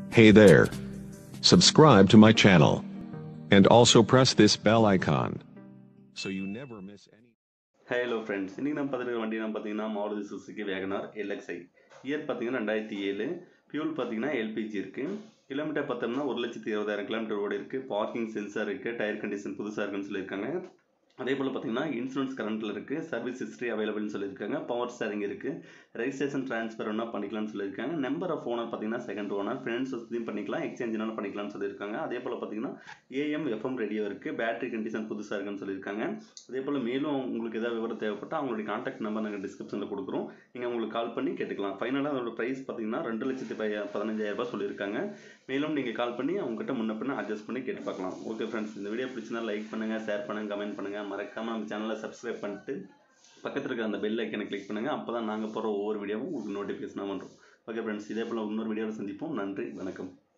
Hey there. Subscribe to my channel. And also press this bell icon. So you never miss any. Hello friends இன்றைக்கி நம்ம பார்த்துருக்க வண்டி நம்ம பார்த்தீங்கன்னா Maruti Suzuki WagonR LXI year பார்த்தீங்கன்னா ரெண்டாயிரத்தி ஏழு ஃபியூல் பார்த்தீங்கன்னா எல்பிஜி இருக்குது கிலோமீட்டர் பார்த்தோம்னா ஒரு லட்சத்தி இருபதாயிரம் கிலோமீட்டர் ஓடி இருக்குது பார்க்கிங் சென்சார் இருக்குது டயர் கண்டிஷன் புதுசாக இருக்குன்னு சொல்லியிருக்காங்க அதே போல் பார்த்தீங்கன்னா இன்சூரன்ஸ் கரண்ட்டில் இருக்குது சர்வீஸ் ஹிஸ்ட்ரி அவைலபிள்னு சொல்லியிருக்காங்க பவர் ஸ்டேரிங் இருக்குது ரெஜிஸ்ட்ரேஷன் ட்ரான்ஸ்ஃபர் வேணா பண்ணிக்கலாம்னு சொல்லியிருக்காங்க நம்பர் ஆஃப் ஓனர் பார்த்தீங்கன்னா செகண்ட் ஓனர் ஃபினான்ஸ் வசதியும் பண்ணிக்கலாம் எக்ஸ்சேஞ்சினாலும் பண்ணிக்கலாம்னு சொல்லியிருக்காங்க அதே போல் பார்த்தீங்கன்னா ஏஎம் எஃப்எம் ரேடியோ இருக்குது பேட்டரி கண்டிஷன் புதுசாக இருக்குன்னு சொல்லியிருக்காங்க அதே போல் மேலும் உங்களுக்கு ஏதாவது விவரம் தேவைப்பட்டால் அவங்களுடைய காண்டாக்ட் நம்பர் நாங்கள் டிஸ்கிரிப்ஷனில் கொடுக்குறோம் நீங்கள் உங்களுக்கு கால் பண்ணி கேட்டுக்கலாம் ஃபைனலாக அதோட ப்ரைஸ் பார்த்தீங்கன்னா ரெண்டு லட்சத்தி பய பதினஞ்சாயிரம் ரூபாய் சொல்லியிருக்காங்க மேலும் நீங்கள் கால் பண்ணி அவங்ககிட்ட முன்ன பின்ன அட்ஜஸ்ட் பண்ணி கேட்டு பார்க்கலாம் ஓகே ஃப்ரெண்ட்ஸ் இந்த வீடியோ பிடிச்சினா லைக் பண்ணுங்கள் ஷேர் பண்ணுங்கள் கமெண்ட் பண்ணுங்கள் மறக்காமல் நம்ம சேனலை சப்ஸ்கிரைப் பண்ணிட்டு பக்கத்தில் இருக்க அந்த பெல் ஐக்கனை கிளிக் பண்ணுங்கள் அப்போ தான் நாங்கள் போகிற ஒவ்வொரு வீடியோவும் உங்களுக்கு நோட்டிஃபிகேஷனாக பண்ணுறோம் ஓகே ஃப்ரெண்ட்ஸ் இதே போல் இன்னொரு வீடியோவில் சந்திப்போம் நன்றி வணக்கம்